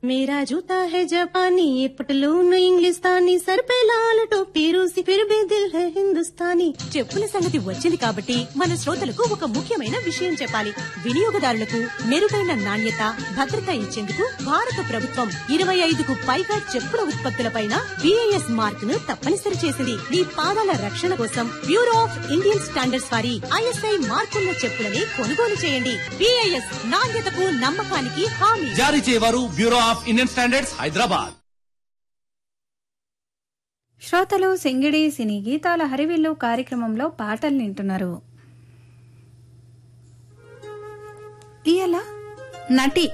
मेरा जूता है जापानी ये पटलून इंग्लिस्तानी सर पे लाल टोपी रूसी फिर भी दिल है हिंदुस्तानी చెప్పుల సంగతి వచ్చింది కాబట్టి మన శ్రోతలకు ఒక ముఖ్యమైన విషయం చెప్పాలి వినియోగదారులకు మెరుగైన నాణ్యత భద్రత ఇచ్చేందుకు భారత ప్రభుత్వం ఇరవై ఐదుకు పైగా చెప్పుల ఉత్పత్తులపైన బిఐఎస్ మార్క్ ను తప్పనిసరి చేసింది మీ పాదాల రక్షణ కోసం బ్యూరో ఆఫ్ ఇండియన్ స్టాండర్డ్స్ వారి ఐఎస్ఐ మార్కున్న చెప్పులని కొనుగోలు చేయండి బిఐఎస్ నాణ్యతకు నమ్మకానికి హామీ జారీ చేయవారు bureau of Indian standards Hyderabad శ్రోతలు సింగిడి సినీ గీతాల హరివిల్లు కార్యక్రమంలో పాటలు వింటున్నారు ఇయల నటి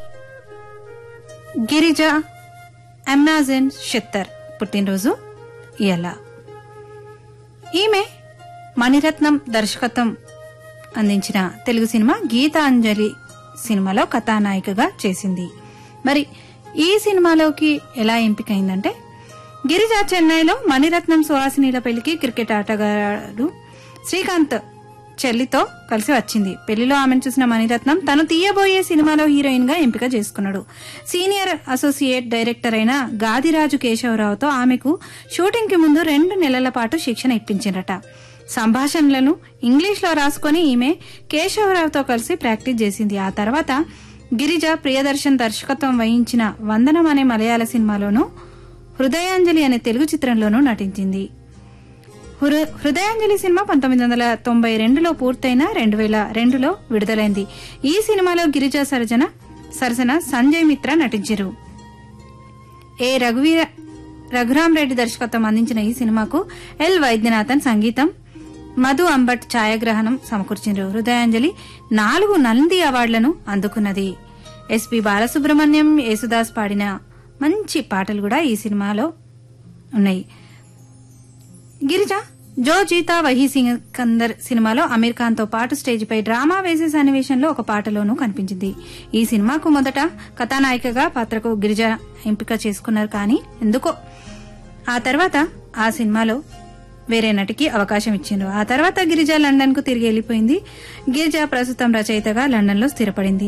గిరిజ అమెజాన్ షిత్తర్ పుట్టినరోజు ఇయల ఈమె మణిరత్నం దర్శకత్వం అందించిన తెలుగు సినిమా గీతాంజలి సినిమాలో కథానాయికగా చేసింది మరి ఈ సినిమాలోకి ఎలా ఎంపికైందంటే గిరిజ చెన్నైలో మణిరత్నం సుహాసినిల పెళ్లికి క్రికెట్ ఆటగాడు శ్రీకాంత్ చెల్లితో కలిసి వచ్చింది పెళ్లిలో ఆమెను చూసిన మణిరత్నం తను తీయబోయే సినిమాలో హీరోయిన్ గా ఎంపిక చేసుకున్నాడు సీనియర్ అసోసియేట్ డైరెక్టర్ అయిన గాదిరాజు కేశవరావుతో ఆమెకు షూటింగ్ కి ముందు రెండు నెలల పాటు శిక్షణ ఇప్పించారట సంభాషణలను ఇంగ్లీష్ లో రాసుకుని ఈమె కేశవరావుతో కలిసి ప్రాక్టీస్ చేసింది ఆ తర్వాత గిరిజ ప్రియదర్శన్ దర్శకత్వం వహించిన వందనం అనే మలయాళ సినిమాలోనూ హృదయాంజలి అనే తెలుగు చిత్రంలోనూ నటించింది హృ- హృదయాంజలి సినిమా పంతొమ్మిది వందల తొంభై రెండులో పూర్తయిన రెండు వేల రెండులో విడుదలైంది ఈ సినిమాలో గిరిజా సరజన సరసన సంజయ్ మిత్ర నటించారు ఏ రఘువీర రఘురాం రెడ్డి దర్శకత్వం అందించిన ఈ సినిమాకు ఎల్ వైద్యనాథన్ సంగీతం మధు అంబట్ ఛాయాగ్రహణం సమకూర్చిండ్రు హృదయాంజలి నాలుగు నంది అవార్డులను అందుకున్నది ఎస్పి బాలసుబ్రహ్మణ్యం యేసుదాస్ పాడిన మంచి పాటలు కూడా ఈ సినిమాలో ఉన్నాయి గిరిజ జో జీతా వహీ సికందర్ సినిమాలో అమీర్ ఖాన్ తో పాటు స్టేజ్ పై డ్రామా వేసే సన్నివేశంలో ఒక పాటలోనూ కనిపించింది ఈ సినిమాకు మొదట కథానాయికగా పాత్రకు గిరిజ ఎంపిక చేసుకున్నారు కానీ ఎందుకో ఆ తర్వాత ఆ సినిమాలో వేరే నటికి అవకాశం ఇచ్చిండ్రు ఆ తర్వాత గిరిజ లండన్ కు తిరిగి వెళ్లిపోయింది గిరిజ ప్రస్తుతం రచయితగా లండన్ లో స్థిరపడింది